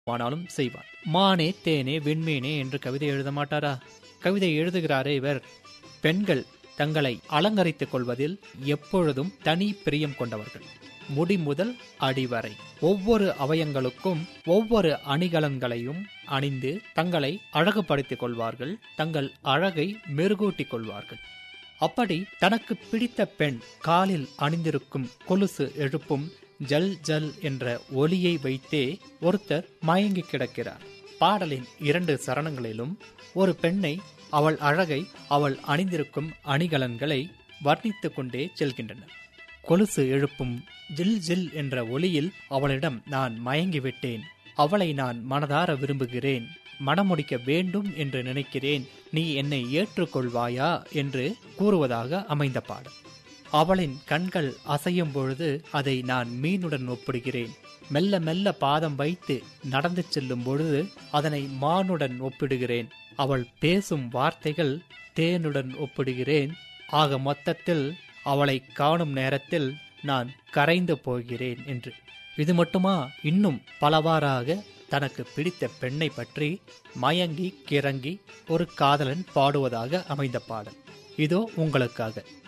ஆனாலும் செய்வார் மானே தேனே விண்மீனே என்று கவிதை எழுத மாட்டாரா கவிதை எழுதுகிறாரே இவர் பெண்கள் தங்களை அலங்கரித்துக் கொள்வதில் எப்பொழுதும் தனி பிரியம் கொண்டவர்கள் முடி முதல் அடிவரை ஒவ்வொரு அவயங்களுக்கும் ஒவ்வொரு அணிகலன்களையும் அணிந்து தங்களை அழகுபடுத்திக் கொள்வார்கள் தங்கள் அழகை மெருகூட்டிக் கொள்வார்கள் அப்படி தனக்கு பிடித்த பெண் காலில் அணிந்திருக்கும் கொலுசு எழுப்பும் ஜல் ஜல் என்ற ஒலியை வைத்தே ஒருத்தர் மயங்கி கிடக்கிறார் பாடலின் இரண்டு சரணங்களிலும் ஒரு பெண்ணை அவள் அழகை அவள் அணிந்திருக்கும் அணிகலன்களை வர்ணித்துக் கொண்டே செல்கின்றனர் கொலுசு எழுப்பும் ஜில் ஜில் என்ற ஒலியில் அவளிடம் நான் மயங்கிவிட்டேன் அவளை நான் மனதார விரும்புகிறேன் மணமுடிக்க வேண்டும் என்று நினைக்கிறேன் நீ என்னை ஏற்றுக்கொள்வாயா என்று கூறுவதாக அமைந்த பாடல் அவளின் கண்கள் அசையும் பொழுது அதை நான் மீனுடன் ஒப்பிடுகிறேன் மெல்ல மெல்ல பாதம் வைத்து நடந்து செல்லும் பொழுது அதனை மானுடன் ஒப்பிடுகிறேன் அவள் பேசும் வார்த்தைகள் தேனுடன் ஒப்பிடுகிறேன் ஆக மொத்தத்தில் அவளை காணும் நேரத்தில் நான் கரைந்து போகிறேன் என்று இது மட்டுமா இன்னும் பலவாறாக தனக்கு பிடித்த பெண்ணை பற்றி மயங்கி கிறங்கி ஒரு காதலன் பாடுவதாக அமைந்த பாடல் இதோ உங்களுக்காக